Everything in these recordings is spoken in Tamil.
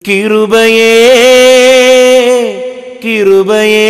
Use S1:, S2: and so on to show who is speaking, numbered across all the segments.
S1: கிருபையே கிருபையே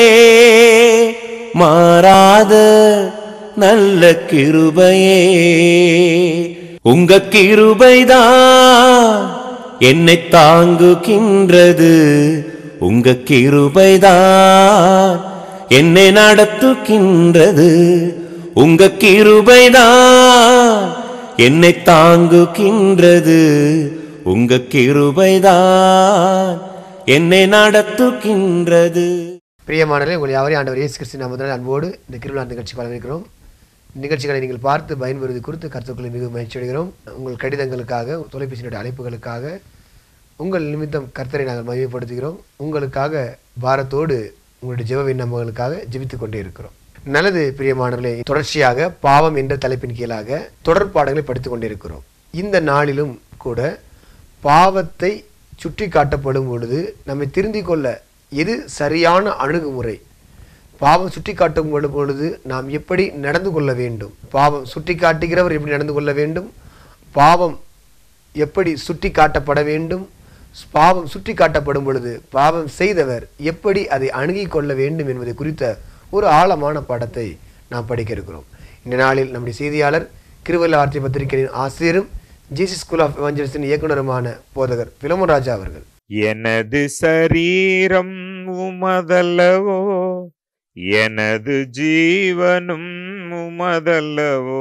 S1: மாறாத நல்ல கிருபையே உங்க கிருபைதான் என்னை தாங்குகின்றது உங்க கிருபைதான் என்னை நடத்துகின்றது உங்க கிருபைதான் என்னை தாங்குகின்றது உங்க கிருபைதான் என்னை நடத்துகின்றது
S2: பிரியமானவர்களே உங்களை யாவரையும் ஆண்டவர் இயேசு கிறிஸ்து நாமத்தினால் அன்போடு இந்த கிருவிழா நிகழ்ச்சிக்கு வரவேற்கிறோம் நிகழ்ச்சிகளை நீங்கள் பார்த்து பயன்பெறுவது குறித்து கருத்துக்களை மிகவும் மகிழ்ச்சி அடைகிறோம் உங்கள் கடிதங்களுக்காக தொலைபேசியினுடைய அழைப்புகளுக்காக உங்கள் நிமித்தம் கர்த்தரை நாங்கள் மகிமைப்படுத்துகிறோம் உங்களுக்காக பாரத்தோடு உங்களுடைய ஜெப விண்ணப்பங்களுக்காக ஜெபித்துக் கொண்டே இருக்கிறோம் நல்லது பிரியமானவர்களே தொடர்ச்சியாக பாவம் என்ற தலைப்பின் கீழாக தொடர் பாடங்களை படித்துக் கொண்டிருக்கிறோம் இந்த நாளிலும் கூட பாவத்தை சுட்டி காட்டப்படும் பொழுது நம்மை திருந்திக் கொள்ள எது சரியான அணுகுமுறை பாவம் சுட்டி காட்டும் பொழுது நாம் எப்படி நடந்து கொள்ள வேண்டும் பாவம் சுட்டி காட்டுகிறவர் எப்படி நடந்து கொள்ள வேண்டும் பாவம் எப்படி சுட்டி காட்டப்பட வேண்டும் பாவம் சுட்டி காட்டப்படும் பொழுது பாவம் செய்தவர் எப்படி அதை அணுகிக் கொள்ள வேண்டும் என்பதை குறித்த ஒரு ஆழமான பாடத்தை நாம் படிக்க இருக்கிறோம் இந்த நாளில் நம்முடைய செய்தியாளர் கிருவல்ல வார்த்தை பத்திரிகையின் ஆசிரியரும் ஜீசஸ் ஸ்கூல் ஆஃப் எவாஞ்சலிஸ்டின் இயக்குனருமான போதகர் பிலமன் ராஜா அவர்கள்
S3: எனது சரீரம் உமதல்லவோ எனது ஜீவனும் உமதல்லவோ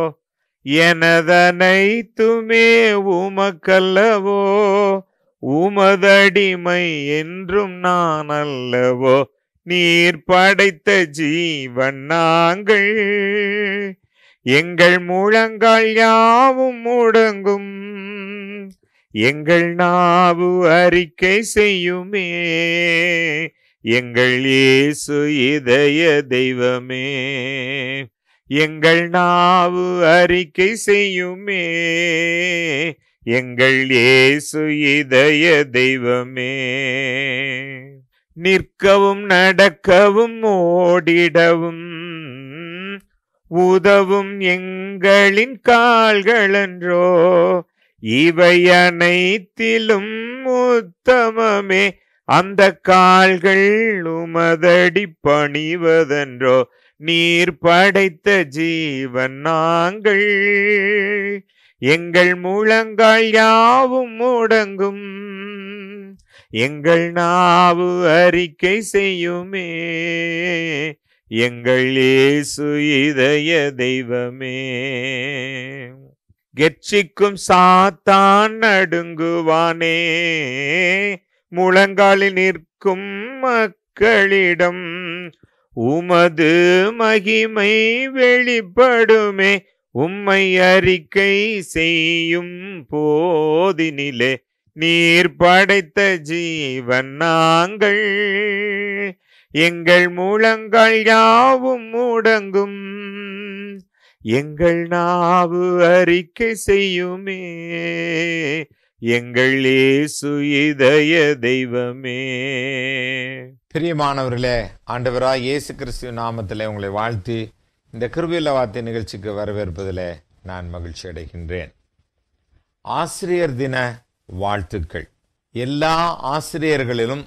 S3: எனதனைத்துமே உமக்கல்லவோ உமதடிமை என்றும் நான் அல்லவோ நீர் படைத்த ஜீவன் நாங்கள் எங்கள் முழங்கால் யாவும் முடங்கும் எங்கள் நாவு அறிக்கை செய்யுமே எங்கள் இயேசு இதய தெய்வமே எங்கள் நாவு அறிக்கை செய்யுமே எங்கள் இயேசு இதய தெய்வமே நிற்கவும் நடக்கவும் ஓடிடவும் உதவும் எங்களின் கால்களன்றோ இவை அனைத்திலும் உத்தமமே அந்த கால்கள் உமதடி பணிவதென்றோ நீர் படைத்த ஜீவன் நாங்கள் எங்கள் முழங்கால் யாவும் முடங்கும் எங்கள் நாவு அறிக்கை செய்யுமே எங்கள் இயேசு இதய தெய்வமே கெர்ச்சிக்கும் சாத்தான் நடுங்குவானே முழங்காலில் நிற்கும் மக்களிடம் உமது மகிமை வெளிப்படுமே உம்மை அறிக்கை செய்யும் போதினிலே நீர் படைத்த ஜீவன் நாங்கள் எங்கள் முழங்கால் யாவும் முடங்கும் எங்கள் நாவு அறிக்கை செய்யுமே எங்கள் இயேசு இதய தெய்வமே
S4: பிரியமானவர்களே ஆண்டவராய் இயேசு கிறிஸ்துவ நாமத்திலே உங்களை வாழ்த்தி இந்த கிருபில வார்த்தை நிகழ்ச்சிக்கு வரவேற்பதில் நான் மகிழ்ச்சி அடைகின்றேன் ஆசிரியர் தின வாழ்த்துக்கள் எல்லா ஆசிரியர்களிலும்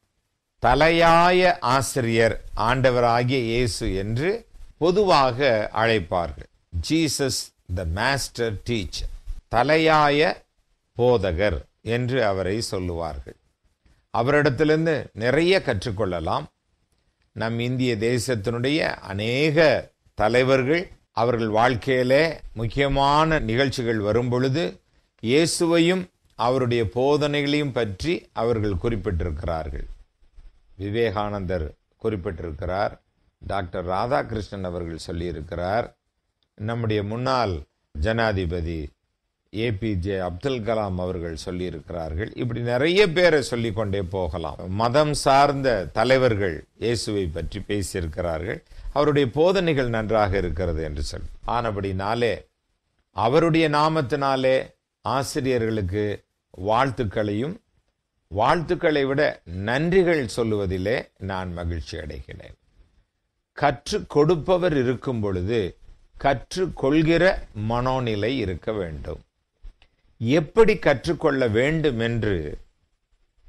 S4: தலையாய ஆசிரியர் ஆண்டவராகிய இயேசு என்று பொதுவாக அழைப்பார்கள் ஜீசஸ் த மாஸ்டர் டீச்சர் தலையாய போதகர் என்று அவரை சொல்லுவார்கள் அவரிடத்திலிருந்து நிறைய கற்றுக்கொள்ளலாம் நம் இந்திய தேசத்தினுடைய அநேக தலைவர்கள் அவர்கள் வாழ்க்கையிலே முக்கியமான நிகழ்ச்சிகள் வரும் பொழுது இயேசுவையும் அவருடைய போதனைகளையும் பற்றி அவர்கள் குறிப்பிட்டிருக்கிறார்கள் விவேகானந்தர் குறிப்பிட்டிருக்கிறார் டாக்டர் ராதாகிருஷ்ணன் அவர்கள் சொல்லியிருக்கிறார் நம்முடைய முன்னாள் ஜனாதிபதி ஏபிஜே அப்துல் கலாம் அவர்கள் சொல்லியிருக்கிறார்கள் இப்படி நிறைய பேரை சொல்லிக்கொண்டே போகலாம் மதம் சார்ந்த தலைவர்கள் இயேசுவை பற்றி பேசியிருக்கிறார்கள் அவருடைய போதனைகள் நன்றாக இருக்கிறது என்று சொல்லி ஆனபடினாலே அவருடைய நாமத்தினாலே ஆசிரியர்களுக்கு வாழ்த்துக்களையும் வாழ்த்துக்களை விட நன்றிகள் சொல்லுவதிலே நான் மகிழ்ச்சி அடைகிறேன் கற்றுக் கொடுப்பவர் இருக்கும் பொழுது கற்றுக்கொள்கிற மனோநிலை இருக்க வேண்டும் எப்படி கற்றுக்கொள்ள வேண்டும் என்று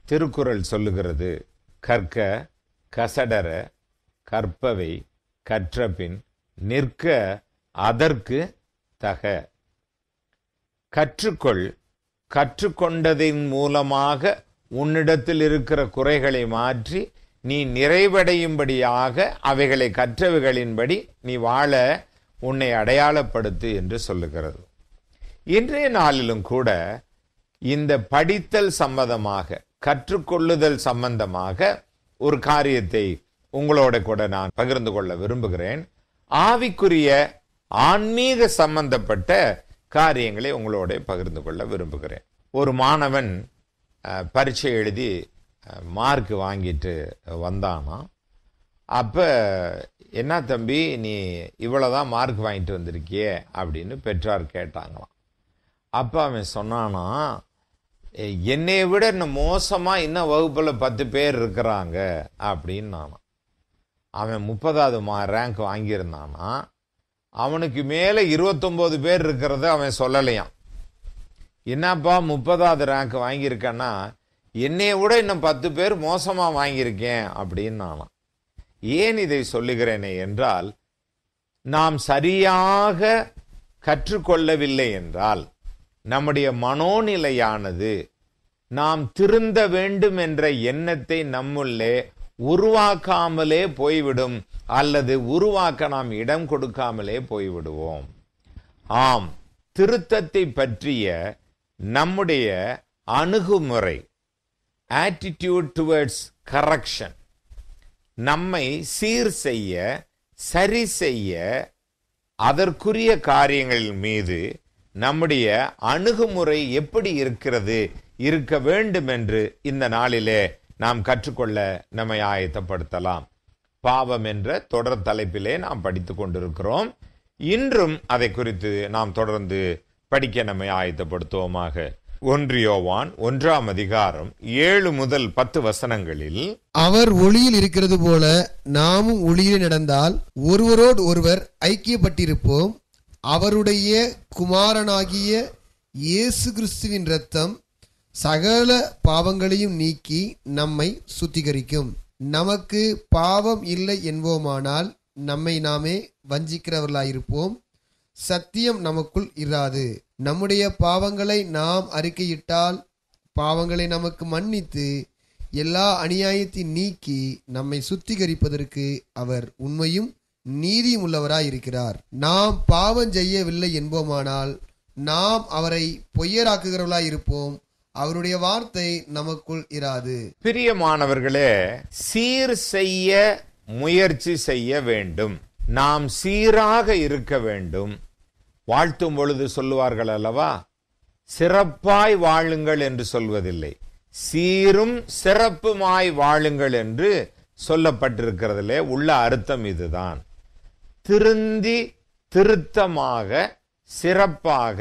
S4: திருக்குறள் சொல்லுகிறது கற்க கசடர கற்பவை கற்றபின் நிற்க அதற்கு தக கற்றுக்கொள் கற்றுக்கொண்டதின் மூலமாக உன்னிடத்தில் இருக்கிற குறைகளை மாற்றி நீ நிறைவடையும்படியாக அவைகளை கற்றவைகளின்படி நீ வாழ உன்னை அடையாளப்படுத்து என்று சொல்லுகிறது இன்றைய நாளிலும் கூட இந்த படித்தல் சம்பந்தமாக கற்றுக்கொள்ளுதல் சம்பந்தமாக ஒரு காரியத்தை உங்களோட கூட நான் பகிர்ந்து கொள்ள விரும்புகிறேன் ஆவிக்குரிய ஆன்மீக சம்பந்தப்பட்ட காரியங்களை உங்களோட பகிர்ந்து கொள்ள விரும்புகிறேன் ஒரு மாணவன் அஹ், பரீட்சை எழுதி மார்க் வாங்கிட்டு வந்தானா அப்போ என்ன தம்பி நீ இவ்வளோதான் மார்க் வாங்கிட்டு வந்திருக்கியே அப்படின்னு பெற்றார் கேட்டாங்களாம் அப்போ அவன் சொன்னானா "எ- என்னைய விட இன்னும் மோசமாக இன்னும் வகுப்பில் பத்து பேர் இருக்கிறாங்க அப்படின்னு நானாம் அவன் முப்பதாவது மா ரேங்க் வாங்கியிருந்தானா அவனுக்கு மேலே இருபத்தொம்போது பேர் இருக்கிறத அவன் சொல்லலையாம் என்னப்பா முப்பதாவது ரேங்க் வாங்கியிருக்கேன்னா என்னைய விட இன்னும் பத்து பேர் மோசமாக வாங்கியிருக்கேன் அப்படின்னு நானாம் ஏன் இதை சொல்லுகிறேனே என்றால் நாம் சரியாக கற்றுக்கொள்ளவில்லை என்றால் நம்முடைய மனோநிலையானது நாம் திருந்த வேண்டும் என்ற எண்ணத்தை நம்முள்ளே உருவாக்காமலே போய்விடும் அல்லது உருவாக்க நாம் இடம் கொடுக்காமலே போய்விடுவோம் ஆம் திருத்தத்தை பற்றிய நம்முடைய அணுகுமுறை ஆட்டிடியூட் டுவர்ட்ஸ் கரெக்ஷன் நம்மை சீர் செய்ய சரி செய்ய அதற்குரிய காரியங்கள் மீது நம்முடைய அணுகுமுறை எப்படி இருக்கிறது இருக்க வேண்டும் என்று இந்த நாளிலே நாம் கற்றுக்கொள்ள நம்மை ஆயத்தப்படுத்தலாம் பாவம் என்ற தொடர் தலைப்பிலே நாம் படித்துக் கொண்டிருக்கிறோம் இன்றும் அதை குறித்து நாம் தொடர்ந்து படிக்க நம்மை ஆயத்தப்படுத்துவோமாக ஒன்றியோவான் ஒன்றாம் அதிகாரம் ஏழு முதல் பத்து வசனங்களில்
S2: அவர் ஒளியில் இருக்கிறது போல நாமும் ஒளியில் நடந்தால் ஒருவரோடு ஒருவர் ஐக்கியப்பட்டிருப்போம் அவருடைய குமாரனாகிய இயேசு கிறிஸ்துவின் இரத்தம் சகல பாவங்களையும் நீக்கி நம்மை சுத்திகரிக்கும் நமக்கு பாவம் இல்லை என்போமானால் நம்மை நாமே வஞ்சிக்கிறவர்களாயிருப்போம் சத்தியம் நமக்குள் இராது நம்முடைய பாவங்களை நாம் அறிக்கையிட்டால் பாவங்களை நமக்கு மன்னித்து எல்லா அநியாயத்தை நீக்கி நம்மை சுத்திகரிப்பதற்கு அவர் உண்மையும் நீதியும் உள்ளவராய் இருக்கிறார் நாம் பாவம் செய்யவில்லை என்போமானால் நாம் அவரை பொய்யராக்குகிறவர்களாய் இருப்போம் அவருடைய வார்த்தை நமக்குள் இராது
S4: பிரியமானவர்களே சீர் செய்ய முயற்சி செய்ய வேண்டும் நாம் சீராக இருக்க வேண்டும் வாழ்த்தும் பொழுது சொல்லுவார்கள் அல்லவா சிறப்பாய் வாழுங்கள் என்று சொல்வதில்லை சீரும் சிறப்புமாய் வாழுங்கள் என்று சொல்லப்பட்டிருக்கிறதிலே உள்ள அர்த்தம் இதுதான் திருந்தி திருத்தமாக சிறப்பாக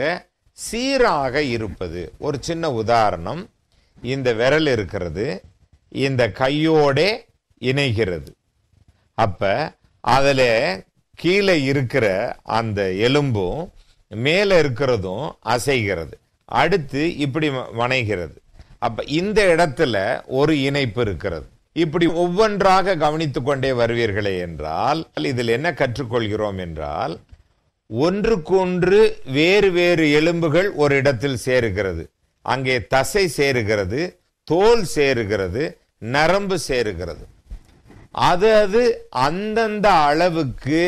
S4: சீராக இருப்பது ஒரு சின்ன உதாரணம் இந்த விரல் இருக்கிறது இந்த கையோடே இணைகிறது அப்ப அதுல கீழே இருக்கிற அந்த எலும்பும் மேலே இருக்கிறதும் அசைகிறது அடுத்து இப்படி வ- வணைகிறது அப்ப இந்த இடத்துல ஒரு இணைப்பு இருக்கிறது இப்படி ஒவ்வொன்றாக கவனித்துக் கொண்டே வருவீர்களே என்றால் இதில் என்ன கற்றுக்கொள்கிறோம் என்றால் ஒன்றுக்கொன்று வேறு வேறு எலும்புகள் ஒரு இடத்தில் சேருகிறது அங்கே தசை சேருகிறது தோல் சேருகிறது நரம்பு சேருகிறது அது அது அந்தந்த அளவுக்கு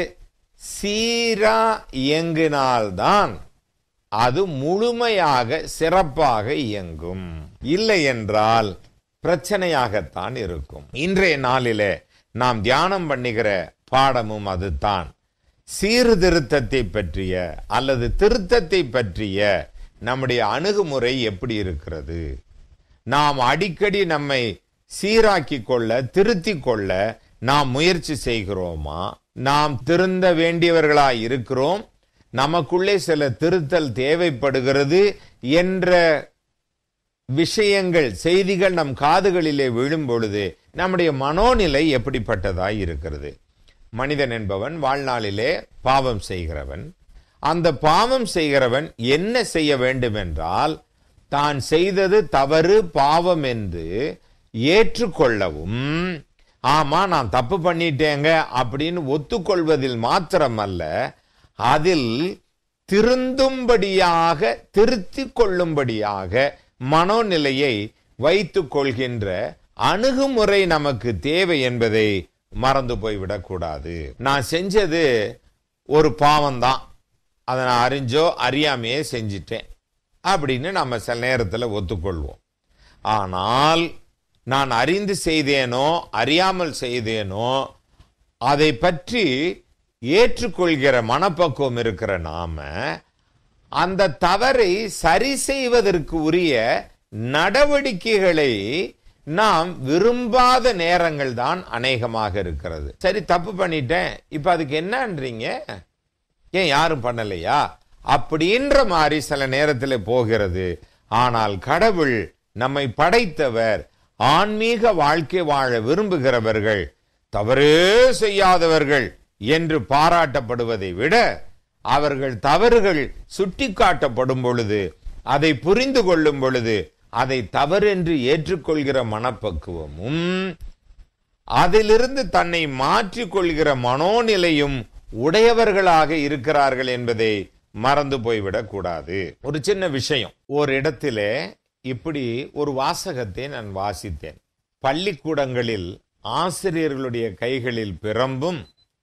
S4: சீரா இயங்கினால்தான் அது முழுமையாக சிறப்பாக இயங்கும் இல்லை என்றால் பிரச்சனையாகத்தான் இருக்கும் இன்றைய நாளிலே நாம் தியானம் பண்ணுகிற பாடமும் அதுதான் சீர்திருத்தத்தை பற்றிய அல்லது திருத்தத்தை பற்றிய நம்முடைய அணுகுமுறை எப்படி இருக்கிறது நாம் அடிக்கடி நம்மை சீராக்கி கொள்ள திருத்திக் கொள்ள நாம் முயற்சி செய்கிறோமா நாம் திருந்த வேண்டியவர்களாய் இருக்கிறோம் நமக்குள்ளே சில திருத்தல் தேவைப்படுகிறது என்ற விஷயங்கள் செய்திகள் நம் காதுகளிலே விழும் பொழுது நம்முடைய மனோநிலை எப்படிப்பட்டதாய் இருக்கிறது மனிதன் என்பவன் வாழ்நாளிலே பாவம் செய்கிறவன் அந்த பாவம் செய்கிறவன் என்ன செய்ய வேண்டும் என்றால் தான் செய்தது தவறு பாவம் என்று ஏற்றுக்கொள்ளவும் ஆமா நான் தப்பு பண்ணிட்டேங்க அப்படின்னு ஒத்துக்கொள்வதில் மாத்திரமல்ல அதில் திருந்தும்படியாக திருத்திக் கொள்ளும்படியாக மனோநிலையை வைத்துக் கொள்கின்ற அணுகுமுறை நமக்கு தேவை என்பதை மறந்து போய்விடக் கூடாது நான் செஞ்சது ஒரு பாவம்தான் அதை நான் அறிஞ்சோ அறியாமையே செஞ்சிட்டேன் அப்படின்னு நம்ம சில நேரத்தில் ஒத்துக்கொள்வோம் ஆனால் நான் அறிந்து செய்தேனோ அறியாமல் செய்தேனோ அதை பற்றி ஏற்றுக்கொள்கிற மனப்பக்குவம் இருக்கிற நாம அந்த தவறை சரி செய்வதற்கு உரிய நடவடிக்கைகளை நாம் விரும்பாத நேரங்கள் தான் அநேகமாக இருக்கிறது சரி தப்பு பண்ணிட்டேன் இப்ப அதுக்கு என்னன்றீங்க ஏன் யாரும் பண்ணலையா அப்படின்ற மாதிரி சில நேரத்தில் போகிறது ஆனால் கடவுள் நம்மை படைத்தவர் ஆன்மீக வாழ்க்கை வாழ விரும்புகிறவர்கள் தவறே செய்யாதவர்கள் என்று பாராட்டப்படுவதை விட அவர்கள் தவறுகள் சுட்டிக்காட்டப்படும் பொழுது அதை புரிந்து கொள்ளும் பொழுது அதை தவறென்று ஏற்றுக்கொள்கிற மனப்பக்குவமும் அதிலிருந்து தன்னை மாற்றிக் கொள்கிற மனோநிலையும் உடையவர்களாக இருக்கிறார்கள் என்பதை மறந்து போய்விடக் கூடாது ஒரு சின்ன விஷயம் ஒரு இடத்திலே இப்படி ஒரு வாசகத்தை நான் வாசித்தேன் பள்ளிக்கூடங்களில் ஆசிரியர்களுடைய கைகளில் பிரம்பும்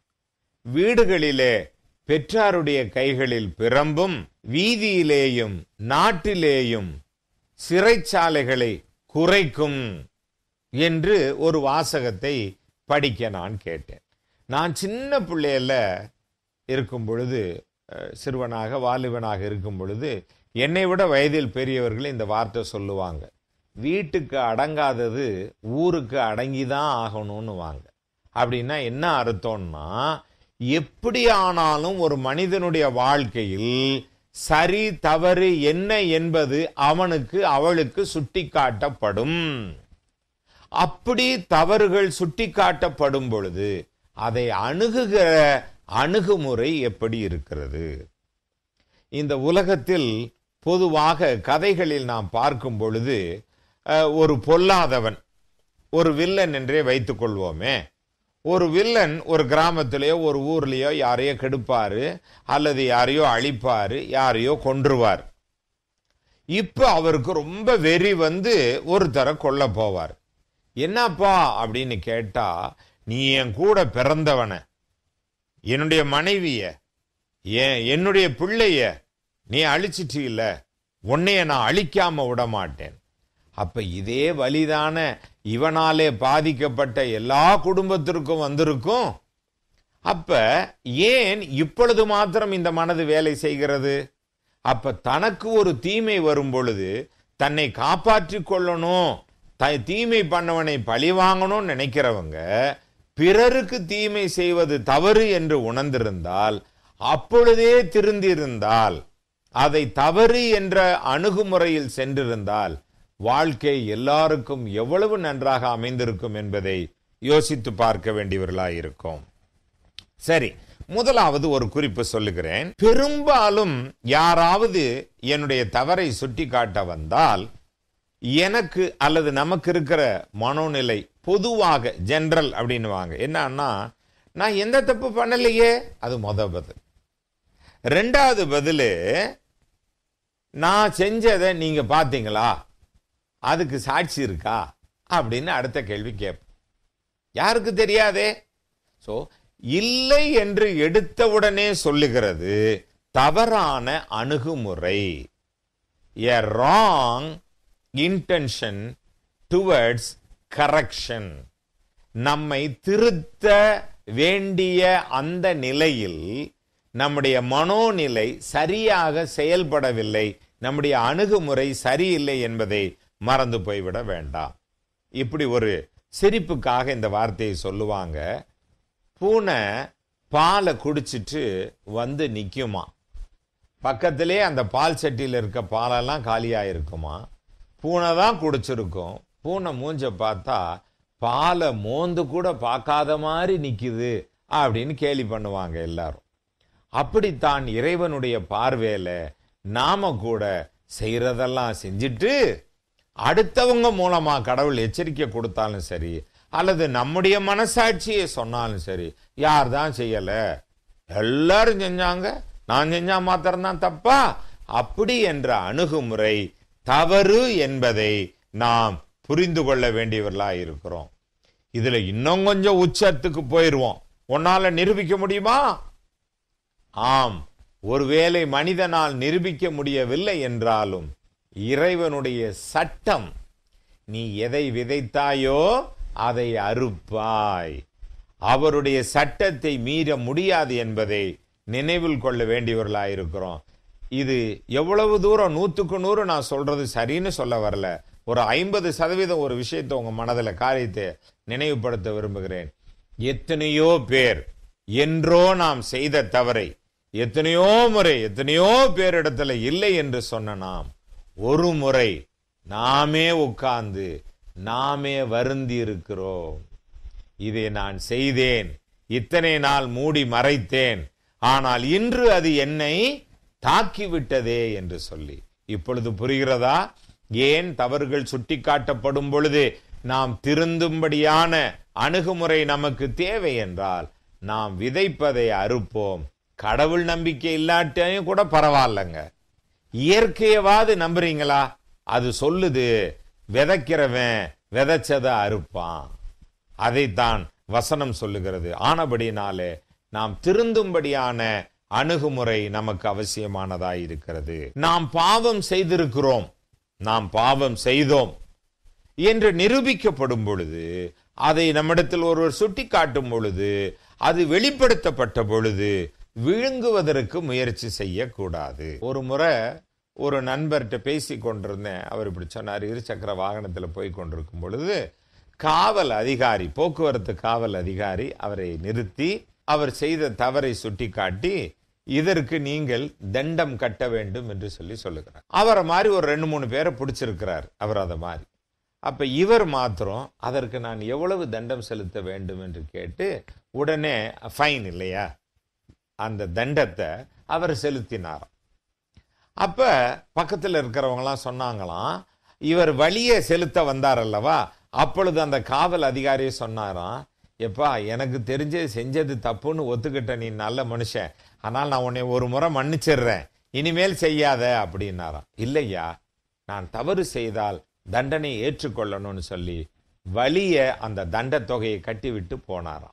S4: வீடுகளிலே பெற்றாருடைய கைகளில் பிரம்பும் வீதியிலேயும் நாட்டிலேயும் சிறைச்சாலைகளை குறைக்கும் என்று ஒரு வாசகத்தை படிக்க நான் கேட்டேன் நான் சின்ன பிள்ளையில இருக்கும் பொழுது அஹ், சிறுவனாக வாலிபனாக இருக்கும் பொழுது என்னை விட வயதில் பெரியவர்கள் இந்த வார்த்தை சொல்லுவாங்க வீட்டுக்கு அடங்காதது ஊருக்கு அடங்கிதான் ஆகணும்னு வாங்க அப்படின்னா என்ன அர்த்தம்னா எப்படி ஆனாலும் ஒரு மனிதனுடைய வாழ்க்கையில் சரி தவறு என்ன என்பது அவனுக்கு அவளுக்கு சுட்டிக்காட்டப்படும் அப்படி தவறுகள் சுட்டிக்காட்டப்படும் பொழுது அதை அணுகுகிற அணுகுமுறை எப்படி இருக்கிறது இந்த உலகத்தில் பொதுவாக கதைகளில் நாம் பார்க்கும் பொழுது அஹ், ஒரு பொல்லாதவன் ஒரு வில்லன் என்றே வைத்துக் கொள்வோமே ஒரு வில்லன் ஒரு கிராமத்திலேயோ ஒரு ஊர்லயோ யாரையோ கெடுப்பாரு அல்லது யாரையோ அழிப்பாரு யாரையோ கொன்றுவார் இப்ப அவருக்கு ரொம்ப வெறி வந்து ஒருத்தரை கொல்ல போவார் என்னப்பா அப்படின்னு கேட்டா நீ என் கூட பிறந்தவன என்னுடைய மனைவிய ஏன் என்னுடைய பிள்ளைய நீ அழிச்சிட்டீல்ல உன்னைய நான் அழிக்காம விட மாட்டேன் அப்ப இதே வலிதான இவனாலே பாதிக்கப்பட்ட எல்லா குடும்பத்திற்கும் வந்திருக்கும் அப்ப ஏன் இப்பொழுது மாத்திரம் இந்த மனது வேலை செய்கிறது அப்ப தனக்கு ஒரு தீமை வரும் பொழுது தன்னை காப்பாற்றிக் கொள்ளணும் த தீமை பண்ணவனை பழி வாங்கணும்னு நினைக்கிறவங்க பிறருக்கு தீமை செய்வது தவறு என்று உணர்ந்திருந்தால் அப்பொழுதே திருந்திருந்தால் அதை தவறு என்ற அணுகுமுறையில் சென்றிருந்தால் வாழ்க்கை எல்லாருக்கும் எவ்வளவு நன்றாக அமைந்திருக்கும் என்பதை யோசித்து பார்க்க வேண்டியவர்களாயிருக்கும் சரி முதலாவது ஒரு குறிப்பு சொல்லுகிறேன் பெரும்பாலும் யாராவது என்னுடைய தவறை சுட்டிக்காட்ட வந்தால் எனக்கு அல்லது நமக்கு இருக்கிற மனோநிலை பொதுவாக ஜெனரல் அப்படின்னுவாங்க என்னன்னா நான் எந்த தப்பு பண்ணலையே அது முத பதில் ரெண்டாவது பதிலு நான் செஞ்சதை நீங்க பாத்தீங்களா அதுக்கு சாட்சி இருக்கா அப்படின்னு அடுத்த கேள்வி கேட்போம் யாருக்கு தெரியாதே சோ இல்லை என்று எடுத்தவுடனே சொல்லுகிறது தவறான அணுகுமுறை a wrong intention towards correction நம்மை திருத்த வேண்டிய அந்த நிலையில் நம்முடைய மனோநிலை சரியாக செயல்படவில்லை நம்முடைய அணுகுமுறை சரியில்லை என்பதை மறந்து போய்விட வேண்டாம் இப்படி ஒரு சிரிப்புக்காக இந்த வார்த்தையை சொல்லுவாங்க பூனை பாலை குடிச்சிட்டு வந்து நிக்குமா பக்கத்திலே அந்த பால் சட்டியில் இருக்க பாலெல்லாம் காலியாக இருக்குமா பூனை தான் குடிச்சிருக்கும் பூனை மூஞ்ச பார்த்தா பாலை மோந்து கூட பார்க்காத மாதிரி நிக்குது அப்படின்னு கேலி பண்ணுவாங்க எல்லாரும் அப்படித்தான் இறைவனுடைய பார்வையில நாம கூட செய்யறதெல்லாம் செஞ்சுட்டு அடுத்தவங்க மூலமா கடவுள் எச்சரிக்கை கொடுத்தாலும் சரி அல்லது நம்முடைய மனசாட்சியை சொன்னாலும் சரி யார் தான் செய்யல எல்லாரும் செஞ்சாங்க நான் செஞ்சா மாத்திரம்தான் தப்பா அப்படி என்ற அணுகுமுறை தவறு என்பதை நாம் புரிந்து கொள்ள வேண்டியவர்களா இருக்கிறோம் இதுல இன்னும் கொஞ்சம் உச்சத்துக்கு போயிருவோம் உன்னால நிரூபிக்க முடியுமா ஆம் ஒருவேளை மனிதனால் நிரூபிக்க முடியவில்லை என்றாலும் இறைவனுடைய சட்டம் நீ எதை விதைத்தாயோ அதை அறுப்பாய் அவருடைய சட்டத்தை மீற முடியாது என்பதை நினைவில் கொள்ள வேண்டியவர்களாயிருக்கிறோம் இது எவ்வளவு தூரம் நூத்துக்கு நூறு நான் சொல்றது சரின்னு சொல்ல வரல ஒரு ஐம்பது சதவீதம் ஒரு விஷயத்தை உங்க மனதில் காரியத்தை நினைவுபடுத்த விரும்புகிறேன் எத்தனையோ பேர் என்றோ நாம் செய்த தவறை எத்தனையோ முறை எத்தனையோ பேரிடத்துல இல்லை என்று சொன்ன நாம் ஒரு முறை நாமே உட்கார்ந்து நாமே வருந்தி இருக்கிறோம் இதை நான் செய்தேன் இத்தனை நாள் மூடி மறைத்தேன் ஆனால் இன்று அது என்னை தாக்கிவிட்டதே என்று சொல்லி இப்பொழுது புரிகிறதா ஏன் தவறுகள் சுட்டிக்காட்டப்படும் பொழுது நாம் திருந்தும்படியான அணுகுமுறை நமக்கு தேவை என்றால் நாம் விதைப்பதை அறுப்போம் கடவுள் நம்பிக்கை இல்லாட்டியும் கூட பரவாயில்லைங்க இயற்கையவாது நம்புறீங்களா அது சொல்லுது விதைக்கிறவன் விதைச்சதை அறுப்பான் அதைத்தான் வசனம் சொல்லுகிறது ஆனபடினாலே நாம் திருந்தும்படியான அணுகுமுறை நமக்கு அவசியமானதாய் இருக்கிறது நாம் பாவம் செய்திருக்கிறோம் நாம் பாவம் செய்தோம் என்று நிரூபிக்கப்படும் பொழுது அதை நம்மிடத்தில் ஒருவர் சுட்டிக்காட்டும் பொழுது அது வெளிப்படுத்தப்பட்ட பொழுது விழுங்குவதற்கு முயற்சி செய்யக்கூடாது ஒரு முறை ஒரு நண்பர்கிட்ட பேசி கொண்டிருந்தேன் அவர் இப்படி சொன்னார் இருசக்கர வாகனத்தில் போய் கொண்டிருக்கும் பொழுது காவல் அதிகாரி போக்குவரத்து காவல் அதிகாரி அவரை நிறுத்தி அவர் செய்த தவறை சுட்டிக்காட்டி இதற்கு நீங்கள் தண்டம் கட்ட வேண்டும் என்று சொல்லி சொல்லுகிறார் அவரை மாதிரி ஒரு ரெண்டு மூணு பேரை பிடிச்சிருக்கிறார் அவர் அதை மாதிரி அப்ப இவர் மாத்திரம் அதற்கு நான் எவ்வளவு தண்டம் செலுத்த வேண்டும் என்று கேட்டு உடனே ஃபைன் இல்லையா அந்த தண்டத்தை அவர் செலுத்தினாராம் அப்ப பக்கத்தில் இருக்கிறவங்களாம் சொன்னாங்களாம் இவர் வழியே செலுத்த வந்தார் அல்லவா அப்பொழுது அந்த காவல் அதிகாரி சொன்னாராம் எப்பா எனக்கு தெரிஞ்சு செஞ்சது தப்புன்னு ஒத்துக்கிட்ட நீ நல்ல மனுஷன் ஆனால் நான் உன்னை ஒரு முறை மன்னிச்சிடுறேன் இனிமேல் செய்யாத அப்படின்னாராம் இல்லையா நான் தவறு செய்தால் தண்டனை ஏற்றுக்கொள்ளணும்னு சொல்லி வலிய அந்த தண்ட தொகையை கட்டிவிட்டு போனாராம்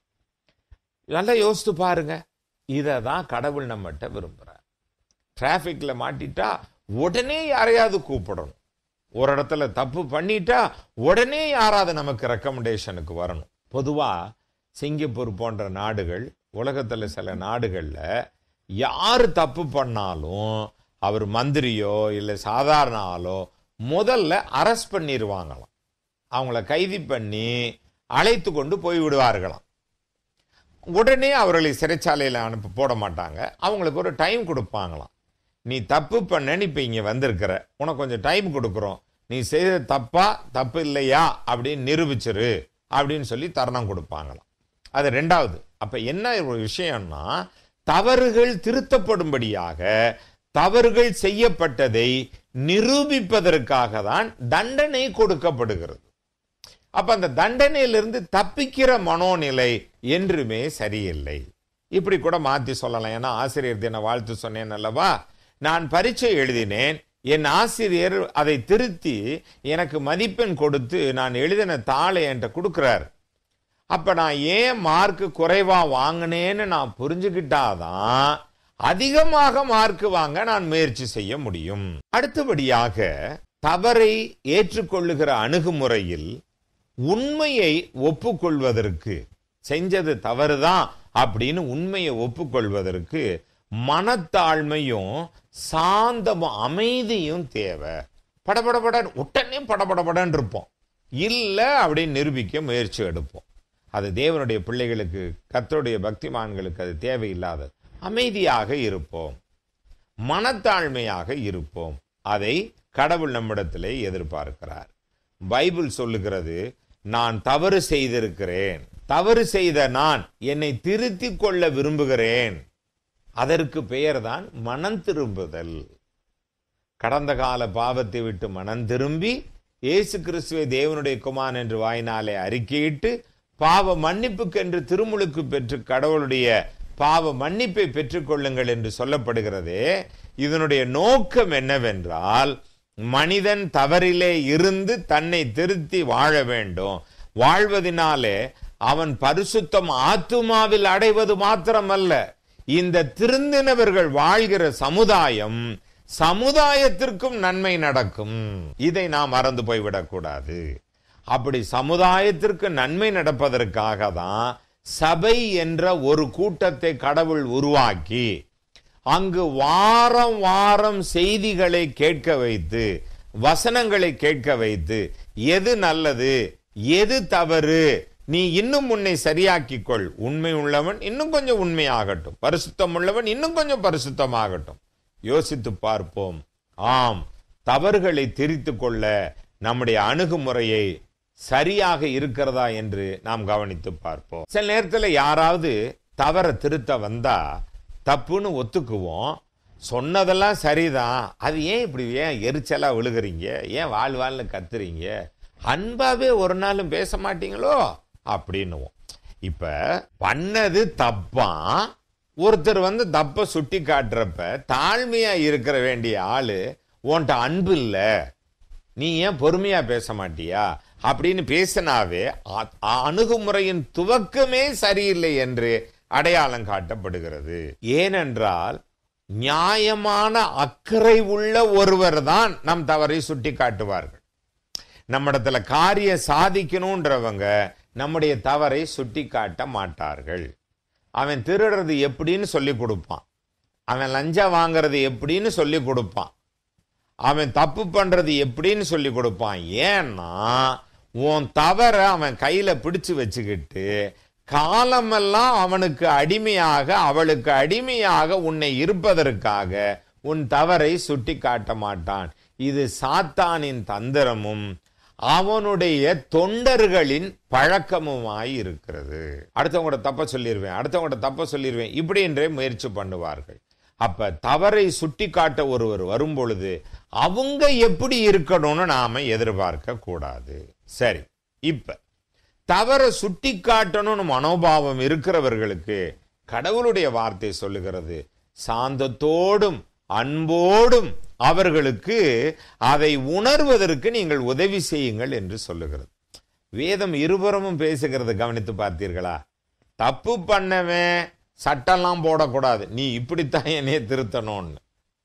S4: நல்லா யோசித்து பாருங்க இதை தான் கடவுள் நம்மகிட்ட விரும்புகிறார் டிராஃபிக்ல மாட்டிட்டா உடனே யாரையாவது கூப்பிடணும் ஒரு இடத்துல தப்பு பண்ணிட்டா உடனே யாராவது நமக்கு ரெக்கமெண்டேஷனுக்கு வரணும் பொதுவா சிங்கப்பூர் போன்ற நாடுகள் உலகத்துல சில நாடுகள்ல யார் தப்பு பண்ணாலும் அவர் மந்திரியோ இல்லை சாதாரண ஆளோ முதல்ல அரெஸ்ட் பண்ணிடுவாங்களாம் அவங்கள கைது பண்ணி அழைத்து கொண்டு போய் விடுவார்களாம் உடனே அவர்களை சிறைச்சாலையில் அனுப்ப போட மாட்டாங்க அவங்களுக்கு ஒரு டைம் கொடுப்பாங்களாம் நீ தப்பு பண்ணன்னு இப்போ இங்கே வந்திருக்கிற உனக்கு கொஞ்சம் டைம் கொடுக்குறோம் நீ செய்த தப்பா தப்பு இல்லையா அப்படின்னு நிரூபிச்சிரு அப்படின்னு சொல்லி தருணம் கொடுப்பாங்களாம் அது ரெண்டாவது அப்ப என்ன ஒரு விஷயம்னா தவறுகள் திருத்தப்படும்படியாக தவறுகள் செய்யப்பட்டதை நிரூபிப்பதற்காக தான் தண்டனை கொடுக்கப்படுகிறது அப்ப அந்த தண்டனையிலிருந்து தப்பிக்கிற மனோநிலை என்றுமே சரியில்லை இப்படி கூட மாத்தி சொல்லலாம் ஏன்னா ஆசிரியர் தின வாழ்த்து சொன்னேன் அல்லவா நான் பரீட்சை எழுதினேன் என் ஆசிரியர் அதை திருத்தி எனக்கு மதிப்பெண் கொடுத்து நான் எழுதின தாளை என்கிட்ட கொடுக்கிறார் அப்ப நான் ஏன் மார்க் குறைவா வாங்கினேன்னு நான் புரிஞ்சுக்கிட்டாதான் அதிகமாக மார்க் வாங்க நான் முயற்சி செய்ய முடியும் அடுத்தபடியாக தவறை ஏற்றுக்கொள்ளுகிற அணுகுமுறையில் உண்மையை ஒப்புக்கொள்வதற்கு செஞ்சது தவறுதான் அப்படின்னு உண்மையை ஒப்புக்கொள்வதற்கு மனத்தாழ்மையும் சாந்தமும் அமைதியும் தேவை படபடபட உடனே படபடபடன்னு இருப்போம் இல்லை அப்படின்னு நிரூபிக்க முயற்சி எடுப்போம் அது தேவனுடைய பிள்ளைகளுக்கு கர்த்தருடைய பக்திமான்களுக்கு அது தேவையில்லாதது அமைதியாக இருப்போம் மனத்தாழ்மையாக இருப்போம் அதை கடவுள் நம்மிடத்திலே எதிர்பார்க்கிறார் பைபிள் சொல்லுகிறது நான் தவறு செய்திருக்கிறேன் தவறு செய்த நான் என்னை திருத்திக் கொள்ள விரும்புகிறேன் அதற்கு பெயர்தான் மனம் திரும்புதல் கடந்த கால பாவத்தை விட்டு மனம் திரும்பி இயேசு கிறிஸ்துவை தேவனுடைய குமாரன் என்று வாயினாலே அறிக்கையிட்டு பாவ மன்னிப்புக்கென்று திருமுழுக்கு பெற்று கடவுளுடைய பாவ மன்னிப்பை பெற்றுக்கொள்ளுங்கள் என்று சொல்லப்படுகிறதே இதனுடைய நோக்கம் என்னவென்றால் மனிதன் தவறிலே இருந்து தன்னை திருத்தி வாழ வேண்டும் வாழ்வதினாலே அவன் பரிசுத்தம் ஆத்துமாவில் அடைவது மாத்திரமல்ல இந்த திருந்தினவர்கள் வாழ்கிற சமுதாயம் சமுதாயத்திற்கும் நன்மை நடக்கும் இதை நாம் மறந்து போய்விடக் கூடாது அப்படி சமுதாயத்திற்கு நன்மை நடப்பதற்காக தான் சபை என்ற ஒரு கூட்டத்தை கடவுள் உருவாக்கி அங்கு வாரம் வாரம் செய்திகளை கேட்க வைத்து வசனங்களை கேட்க வைத்து எது நல்லது எது தவறு நீ இன்னும் உன்னை சரியாக்கிக் கொள் உண்மை உள்ளவன் இன்னும் கொஞ்சம் உண்மையாகட்டும் பரிசுத்தம் உள்ளவன் இன்னும் கொஞ்சம் பரிசுத்தமாகட்டும் யோசித்து பார்ப்போம் ஆம் தவறுகளை திரித்து கொள்ள நம்முடைய அணுகுமுறையை சரியாக இருக்கிறதா என்று நாம் கவனித்து பார்ப்போம் சில நேரத்தில் யாராவது தவற திருத்த வந்தா தப்புன்னு ஒத்துக்குவோம் சொன்னதெல்லாம் சரிதான் அது ஏன் இப்படி ஏன் எரிச்சலா விழுகிறீங்க ஏன் வாழ் வாழ்னு கத்துறீங்க அன்பாவே ஒரு நாளும் பேச மாட்டீங்களோ அப்படின்னுவோம் இப்ப பண்ணது தப்பா ஒருத்தர் வந்து தப்ப சுட்டி காட்டுறப்ப தாழ்மையா இருக்கிற வேண்டிய ஆளு உன்கிட்ட அன்பு இல்ல நீ ஏன் பொறுமையா பேச மாட்டியா அப்படின்னு பேசினாவே அ- அணுகுமுறையின் துவக்கமே சரியில்லை என்று அடையாளம் காட்டப்படுகிறது ஏனென்றால் நியாயமான அக்கறை உள்ள ஒருவர் தான் நம் தவறை சுட்டி காட்டுவார்கள் நம்மிடத்துல காரியம் சாதிக்கணுன்றவங்க நம்முடைய தவறை சுட்டி காட்ட மாட்டார்கள் அவன் திருடுறது எப்படின்னு சொல்லி கொடுப்பான் அவன் லஞ்சம் வாங்குறது எப்படின்னு சொல்லி கொடுப்பான் அவன் தப்பு பண்றது எப்படின்னு சொல்லி கொடுப்பான் ஏன்னா உன் தவற அவன் கையில பிடிச்சு வச்சுக்கிட்டு காலமெல்லாம் அவனுக்கு அடிமையாக அவளுக்கு அடிமையாக உன்னை இருப்பதற்காக உன் தவறை சுட்டி காட்ட மாட்டான் இது சாத்தானின் தந்திரமும் அவனுடைய தொண்டர்களின் பழக்கமுமாய் இருக்கிறது அடுத்தவங்களோட தப்ப சொல்லிடுவேன் அடுத்தவங்களோட தப்ப சொல்லிடுவேன் இப்படி என்றே முயற்சி பண்ணுவார்கள் அப்ப தவறை சுட்டி காட்ட ஒருவர் வரும் பொழுது அவங்க எப்படி இருக்கணும்னு நாம எதிர்பார்க்க கூடாது சரி இப்ப தவற சுட்டி காட்டணும்னு மனோபாவம் இருக்கிறவர்களுக்கு கடவுளுடைய வார்த்தை சொல்லுகிறது சாந்தத்தோடும் அன்போடும் அவர்களுக்கு அதை உணர்வதற்கு நீங்கள் உதவி செய்யுங்கள் என்று சொல்லுகிறது வேதம் இருபுறமும் பேசுகிறது கவனித்து பார்த்தீர்களா தப்பு பண்ணவன் சட்டம்லாம் போடக்கூடாது நீ இப்படித்தான் என்னைய திருத்தணும்னு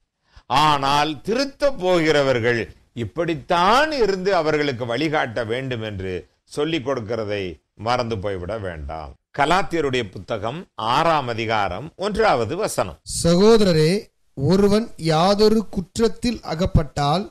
S4: ஆனால் திருத்த போகிறவர்கள் இப்படித்தான் இருந்து அவர்களுக்கு வழிகாட்ட வேண்டும் என்று சொல்லிக் கொடுக்கிறதை மறந்து போய்விட வேண்டாம் கலாத்தியருடைய புத்தகம் ஆறாம் அதிகாரம் ஒன்றாவது வசனம்
S2: சகோதரரே ஒருவன் யாதொரு குற்றத்தில் அகப்பட்டால்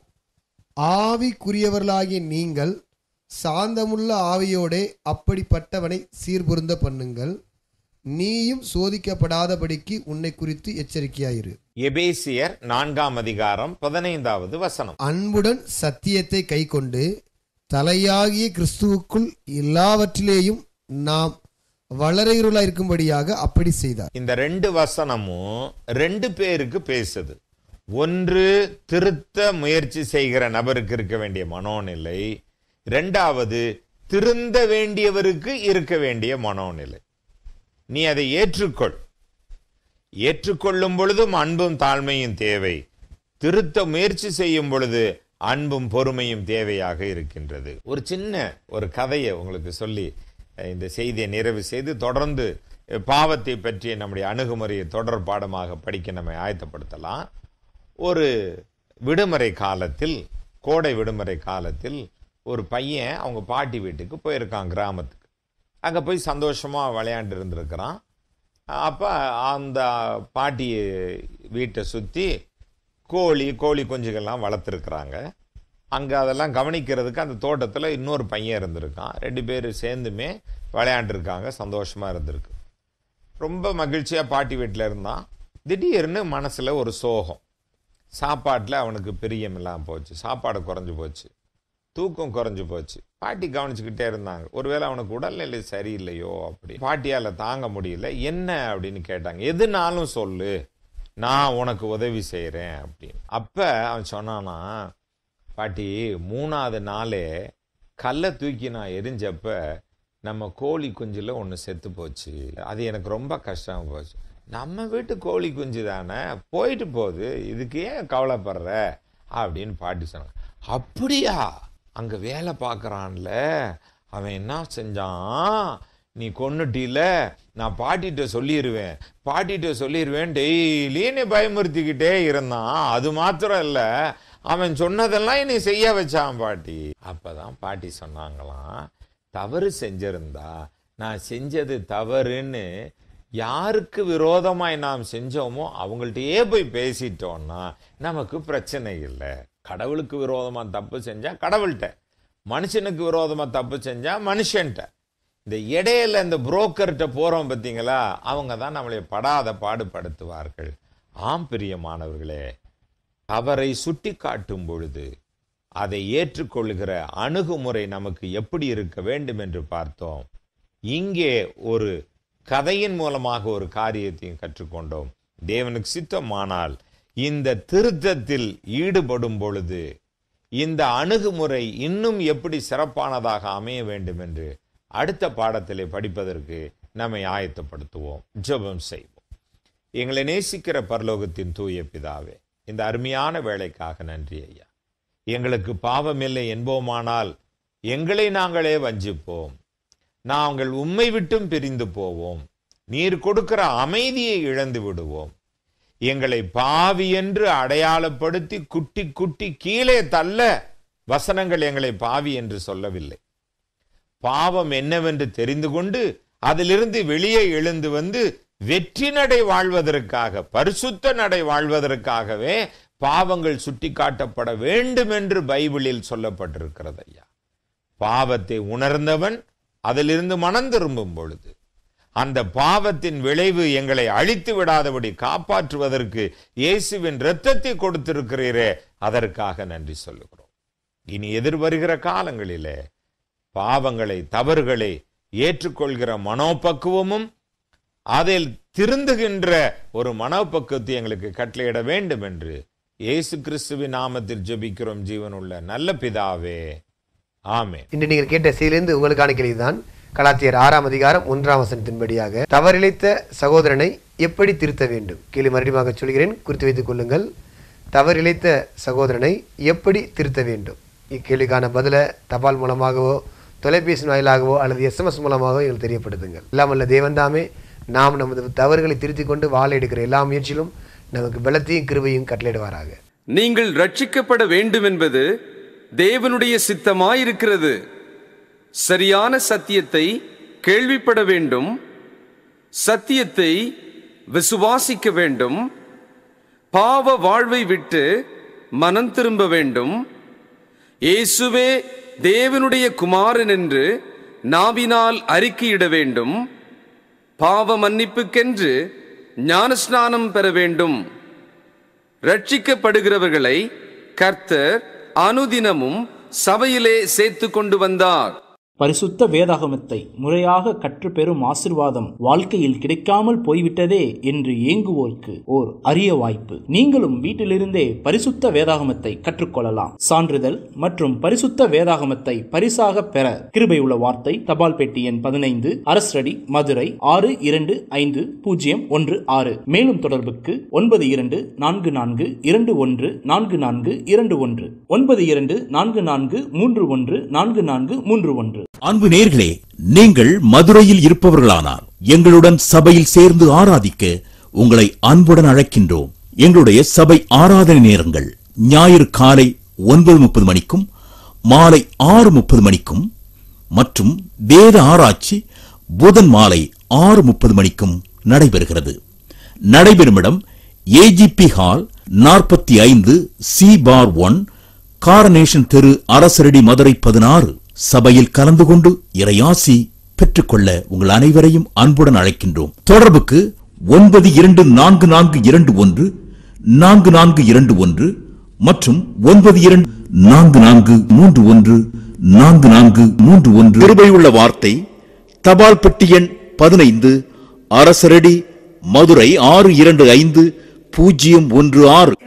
S2: ஆவிக்குரியவர்களாகிய நீங்கள் சாந்தமுள்ள ஆவியோடே அப்படிப்பட்டவனை சீர்பொருந்த பண்ணுங்கள் நீயும் சோதிக்கப்படாதபடிக்கு உன்னை குறித்து எச்சரிக்கையாயிரு
S4: எபேசியர் நான்காம் அதிகாரம் பதினைந்தாவது வசனம்
S2: அன்புடன் சத்தியத்தை கைக்கொண்டு தலையாகிய கிறிஸ்துவுக்குள் எல்லாவற்றிலேயும் நாம் வளரையுருளா இருக்கும்படியாக அப்படி செய்தார்
S4: இந்த ரெண்டு வசனமும் ரெண்டு பேருக்கு பேசுது ஒன்று திருத்த முயற்சி செய்கிற நபருக்கு இருக்க வேண்டிய மனோநிலை இரண்டாவது திருந்த வேண்டியவருக்கு இருக்க வேண்டிய மனோநிலை நீ அதை ஏற்றுக்கொள் ஏற்றுக்கொள்ளும் பொழுதும் அன்பும் தாழ்மையும் தேவை திருத்த முயற்சி செய்யும் பொழுது அன்பும் பொறுமையும் தேவையாக இருக்கின்றது ஒரு சின்ன ஒரு கதையை உங்களுக்கு சொல்லி அஹ், இந்த செய்தியை நிறைவு செய்து தொடர்ந்து அஹ், பாவத்தை பற்றிய நம்முடைய அணுகுமுறையை தொடர் பாடமாக படிக்க நம்மை ஆயத்தப்படுத்தலாம் ஒரு விடுமுறை காலத்தில் கோடை விடுமுறை காலத்தில் ஒரு பையன் அவங்க பாட்டி வீட்டுக்கு போயிருக்கான் கிராமத்துக்கு அங்கே போய் சந்தோஷமாக விளையாண்டு இருந்திருக்கிறான் அப்போ அந்த பாட்டி வீட்டை சுற்றி கோழி கோழி குஞ்சுகள்லாம் வளர்த்துருக்குறாங்க அங்கே அதெல்லாம் கவனிக்கிறதுக்கு அந்த தோட்டத்தில் இன்னொரு பையன் இருந்திருக்கான் ரெண்டு பேர் சேர்ந்துமே விளையாண்டுருக்காங்க சந்தோஷமாக இருந்திருக்கு ரொம்ப மகிழ்ச்சியாக பாட்டி வீட்டில் இருந்தான் திடீர்னு மனசில் ஒரு சோகம் சாப்பாட்டில் அவனுக்கு பிரியம் இல்லாமல் போச்சு சாப்பாடு குறைஞ்சு போச்சு தூக்கம் குறைஞ்சு போச்சு பாட்டி கவனிச்சுக்கிட்டே இருந்தாங்க ஒருவேளை அவனுக்கு உடல்நிலை சரியில்லையோ அப்படி பாட்டியால் தாங்க முடியல என்ன அப்படின்னு கேட்டாங்க எதுனாலும் சொல்லு நான் உனக்கு உதவி செய்கிறேன் அப்படின்னு அப்போ அவன் சொன்னானா பாட்டி மூணாவது நாளே கல்லை தூக்கி நான் எரிஞ்சப்ப நம்ம கோழி குஞ்சில் ஒன்று செத்து போச்சு அது எனக்கு ரொம்ப கஷ்டமா போச்சு நம்ம வீட்டு கோழி குஞ்சு தானே போயிட்டு போகுது இதுக்கு ஏன் கவலைப்படுற அப்படின்னு பாட்டி சொன்னாங்க அப்படியா அங்கே வேலை பார்க்குறான்ல அவன் என்ன செஞ்சான் நீ கொன்னுட்டில நான் பாட்டிகிட்ட சொல்லிடுவேன் பாட்டிகிட்ட சொல்லிடுவேன் டெய்லி நீ பயமுறுத்திக்கிட்டே இருந்தான் அது மாத்திரம் இல்லை அவன் சொன்னதெல்லாம் நீ செய்ய வச்சான் பாட்டி அப்பதான் பாட்டி சொன்னாங்களாம் தவறு செஞ்சிருந்தா நான் செஞ்சது தவறுன்னு யாருக்கு விரோதமாய் நாம் செஞ்சோமோ அவங்கள்ட்டயே போய் பேசிட்டோம்னா நமக்கு பிரச்சனை இல்லை கடவுளுக்கு விரோதமா தப்பு செஞ்சா கடவுள்கிட்ட மனுஷனுக்கு விரோதமா தப்பு செஞ்சா மனுஷன்ட்ட இந்த இடையில இந்த புரோக்கர்கிட்ட போறோம் பார்த்தீங்களா அவங்க தான் நம்மளை படாத பாடுபடுத்துவார்கள் ஆம் பிரியமானவர்களே தவறை சுட்டி காட்டும் பொழுது அதை ஏற்றுக்கொள்கிற அணுகுமுறை நமக்கு எப்படி இருக்க வேண்டும் என்று பார்த்தோம் இங்கே ஒரு கதையின் மூலமாக ஒரு காரியத்தையும் கற்றுக்கொண்டோம் தேவனுக்கு சித்தமானால் இந்த திருத்தத்தில் ஈடுபடும் பொழுது இந்த அணுகுமுறை இன்னும் எப்படி சிறப்பானதாக அமைய வேண்டும் என்று அடுத்த பாடத்திலே படிப்பதற்கு நம்மை ஆயத்தப்படுத்துவோம் ஜெபம் செய்வோம் எங்களை நேசிக்கிற பரலோகத்தின் தூய பிதாவே இந்த அருமையான வேலைக்காக நன்றி ஐயா எங்களுக்கு பாவமில்லை என்போமானால் எங்களை நாங்களே வஞ்சிப்போம் நாங்கள் உம்மை விட்டும் பிரிந்து போவோம் நீர் கொடுக்கிற அமைதியை இழந்து விடுவோம் எங்களை பாவி என்று அடையாளப்படுத்தி குட்டி குட்டி கீழே தள்ள வசனங்கள் எங்களை பாவி என்று சொல்லவில்லை பாவம் என்னவென்று தெரிந்து கொண்டு அதிலிருந்து வெளியே எழுந்து வந்து வெற்றி நடை வாழ்வதற்காக பரிசுத்த நடை வாழ்வதற்காகவே பாவங்கள் சுட்டிக்காட்டப்பட வேண்டும் என்று பைபிளில் சொல்லப்பட்டிருக்கிறது ஐயா பாவத்தை உணர்ந்தவன் அதிலிருந்து மனம் திரும்பும் பொழுது அந்த பாவத்தின் விளைவு எங்களை அழித்து விடாதபடி காப்பாற்றுவதற்கு இயேசுவின் இரத்தத்தை கொடுத்திருக்கிறீரே அதற்காக நன்றி சொல்லுகிறோம் இனி எதிர்வருகிற காலங்களிலே பாவங்களை தவறுகளை ஏற்றுக்கொள்கிற மனோபக்குவமும் அதில் திருந்துகின்ற ஒரு மனோபக்குவத்தை எங்களுக்கு கட்டளையிட வேண்டும் என்று இயேசு கிறிஸ்துவின் நாமத்தில் ஜெபிக்கிறோம் ஜீவனுள்ள நல்ல பிதாவே ஆமென்
S2: இன்று நீங்கள் கேட்ட செய்தியிலிருந்து உங்களுக்கான கேள்விதான் கலாத்தியர் ஆறாம் அதிகாரம் ஒன்றாம் வசனத்தின்படியாக தவறிழைத்த சகோதரனை எப்படி திருத்த வேண்டும் கேள்வி மறுபடியும் சொல்கிறேன் குறித்து வைத்துக் கொள்ளுங்கள் தவறிழைத்த சகோதரனை எப்படி திருத்த வேண்டும் இக்கேள்விக்கான பதிலை தபால் மூலமாகவோ தொலைபேசி வாயிலாகவோ அல்லது எஸ்எம்எஸ் மூலமாகவோ எங்களுக்கு தெரியப்படுத்துங்கள் எல்லாம் வல்ல தேவன் தாமே நாம் நமது தவறுகளை திருத்திக் கொண்டு வாழ எடுக்கிற எல்லா முயற்சியிலும் நமக்கு பலத்தையும் கிருபையும் கட்டளையிடுவாராக
S5: நீங்கள் ரட்சிக்கப்பட வேண்டும் என்பது தேவனுடைய சித்தமாயிருக்கிறது சரியான சத்தியத்தை கேள்விப்பட வேண்டும் சத்தியத்தை விசுவாசிக்க வேண்டும் பாவ வாழ்வை விட்டு மனம் திரும்ப வேண்டும் இயேசுவே தேவனுடைய குமாரன் என்று நாவினால் அறிக்கையிட வேண்டும் பாவ மன்னிப்புக்கென்று ஞானஸ்நானம் பெற வேண்டும் ரட்சிக்கப்படுகிறவர்களை கர்த்தர் அனுதினமும் சபையிலே சேர்த்து கொண்டு வந்தார்
S6: பரிசுத்த வேதாகமத்தை முறையாக கற்றுப்பெறும் ஆசிர்வாதம் வாழ்க்கையில் கிடைக்காமல் போய்விட்டதே என்று ஏங்குவோருக்கு ஓர் அரிய வாய்ப்பு நீங்களும் வீட்டிலிருந்தே பரிசுத்த வேதாகமத்தை கற்றுக்கொள்ளலாம் சான்றிதழ் மற்றும் பரிசுத்த வேதாகமத்தை பரிசாக பெற கிருபை உள்ள வார்த்தை தபால் பெட்டி எண் பதினைந்து அரசடி மதுரை ஆறு இரண்டு ஐந்து பூஜ்ஜியம் ஒன்று ஆறு மேலும் தொடர்புக்கு ஒன்பது இரண்டு நான்கு நான்கு இரண்டு ஒன்று நான்கு நான்கு இரண்டு ஒன்று ஒன்பது இரண்டு நான்கு நான்கு மூன்று ஒன்று நான்கு நான்கு மூன்று ஒன்று
S7: அன்பு நேர்களே நீங்கள் மதுரையில் இருப்பவர்களானார் எங்களுடன் சபையில் சேர்ந்து ஆராதிக்க உங்களை அன்புடன் அழைக்கின்றோம் எங்களுடைய சபை ஆராதனை நேரங்கள் ஞாயிறு காலை ஒன்பது முப்பது மணிக்கும் மாலை ஆறு முப்பது மணிக்கும் மற்றும் வேத ஆராய்ச்சி புதன் மாலை ஆறு முப்பது மணிக்கும் நடைபெறுகிறது நடைபெறும் இடம் ஏஜிபி ஹால் நாற்பத்தி ஐந்து சி பார் ஒன் காரனேஷன் தெரு அரசரடி மதுரை பதினாறு சபையில் கலந்து கொண்டு இறையாசி பெற்றுக்கொள்ள உங்கள் அனைவரையும் அன்புடன் அழைக்கின்றோம் தொடர்புக்கு ஒன்பது இரண்டு நான்கு நான்கு இரண்டு ஒன்று நான்கு நான்கு இரண்டு ஒன்று மற்றும் ஒன்பது இரண்டு நான்கு நான்கு மூன்று ஒன்று நான்கு நான்கு மூன்று ஒன்று கிருபையுள்ள வார்த்தை தபால் பெட்டி எண் பதினைந்து அரசரடி மதுரை ஆறு இரண்டு ஐந்து பூஜ்ஜியம் ஒன்று ஆறு